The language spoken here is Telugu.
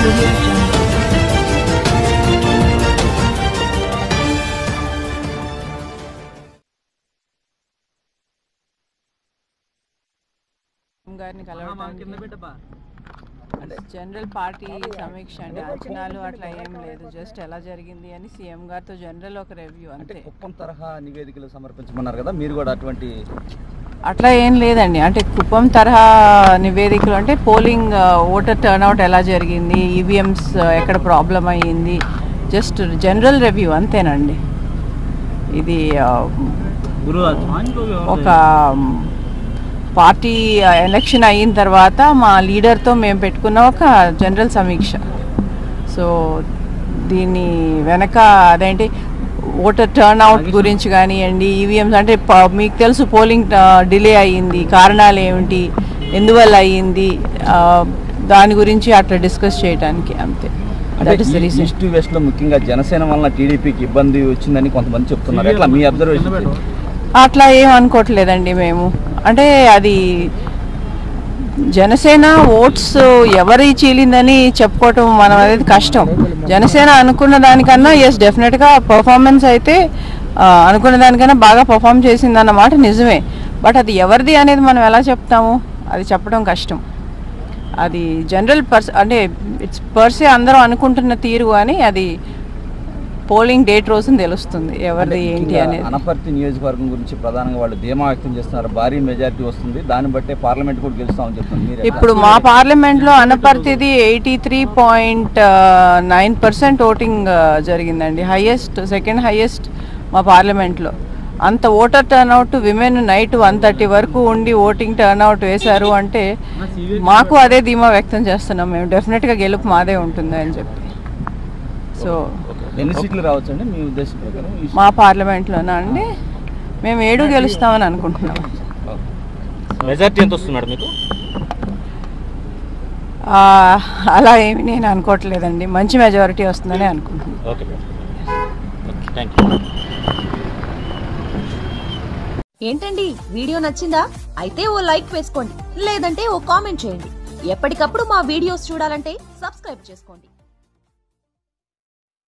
audio jungle. గారిని కలవడానికి అంటే జనరల్ పార్టీ సమీక్ష అంటే అంచనాలు అట్లా ఏం లేదు జస్ట్ ఎలా జరిగింది అని సీఎం గారితో జనరల్ ఒక రివ్యూ అంటే అంతే కుప్పం తరహా నివేదికలు సమర్పించమన్నారు కదా మీరు కూడా అటువంటి అట్లా ఏం లేదండి అంటే కుప్పం తరహా నివేదికలు అంటే పోలింగ్ ఓటర్ టర్న్అవుట్ ఎలా జరిగింది ఈవీఎంస్ ఎక్కడ ప్రాబ్లం అయ్యింది జస్ట్ జనరల్ రివ్యూ అంతేనండి ఇది ఆ, ఒక పార్టీ ఎలక్షన్ అయిన తర్వాత మా లీడర్తో మేము పెట్టుకున్న ఒక జనరల్ సమీక్ష సో దీని వెనక అదేంటి ఓటర్ టర్న్ అవుట్ గురించి కానివ్వండి ఈవీఎంస్ అంటే ప- మీకు తెలుసు పోలింగ్ డిలే అయ్యింది కారణాలు ఏమిటి ఎందువల్ల అయ్యింది ఆ, దాని గురించి అట్లా డిస్కస్ చేయడానికి అంతే అంటే that is the reason east west లో ముఖ్యంగా జనసేన వలన టీడీపీకి ఇబ్బంది వచ్చిందని కొంతమంది చెప్తున్నారు ఎట్లా మీ అబ్జర్వేషన్ అట్లా ఏం అనుకోవట్లేదండి మేము అంటే అది జనసేన ఓట్స్ ఎవరి చీలిందని చెప్పుకోవటం మనం అనేది కష్టం జనసేన అనుకున్న దానికన్నా ఎస్ డెఫినెట్గా పర్ఫార్మెన్స్ అయితే ఆ, అనుకున్న దానికన్నా బాగా పర్ఫామ్ చేసిందన్నమాట నిజమే బట్ అది ఎవరిది అనేది మనం ఎలా చెప్తాము అది చెప్పడం కష్టం అది జనరల్ పర్స్ అంటే ఇట్స్ పర్సే అందరూ అనుకుంటున్న తీరు అని అది పోలింగ్ డేట్ రోజున తెలుస్తుంది ఎవరిది ఏంటి అనేది అనపర్తి నియోజకవర్గం గురించి ప్రధానంగా వాళ్ళు ధీమా వ్యక్తం చేస్తున్నారు భారీ మెజారిటీ వస్తుంది దాన్ని బట్టే పార్లమెంట్ కూడా గెలుస్తామని చెప్తున్నారు మీరు ఎట్లా? ఇప్పుడు మా పార్లమెంట్లో అనపర్తిది eighty three point nine percent voting జరిగిందండి హైయెస్ట్ సెకండ్ హైయెస్ట్ మా పార్లమెంట్లో అంత voter turnout women night one thirty వరకు ఉండి ఓటింగ్ టర్న్అవుట్ వేశారు అంటే మాకు అదే ధీమా వ్యక్తం చేస్తున్నాం మేము డెఫినెట్గా గెలుపు మాదే ఉంటుంది అని చెప్పి సో ఎన్ని సీట్లు రావచ్చండి మీ ఉద్దేశం ప్రకారం ఈ- మా పార్లమెంట్లోనా అండి మేము ఏడు గెలుస్తామని అనుకుంటున్నాం మెజార్టీ ఎంత వస్తుంది మేడం మీకు ఆ, అలా ఏమి నేను అనుకోవట్లేదండి మంచి మెజారిటీ వస్తుందని అనుకుంటున్నాను okay madam okay thank you ఏంటండి వీడియో నచ్చిందా అయితే ఓ లైక్ వేసుకోండి లేదంటే ఓ కామెంట్ చేయండి ఎప్పటికప్పుడు మా వీడియోస్ చూడాలంటే సబ్స్క్రైబ్ చేసుకోండి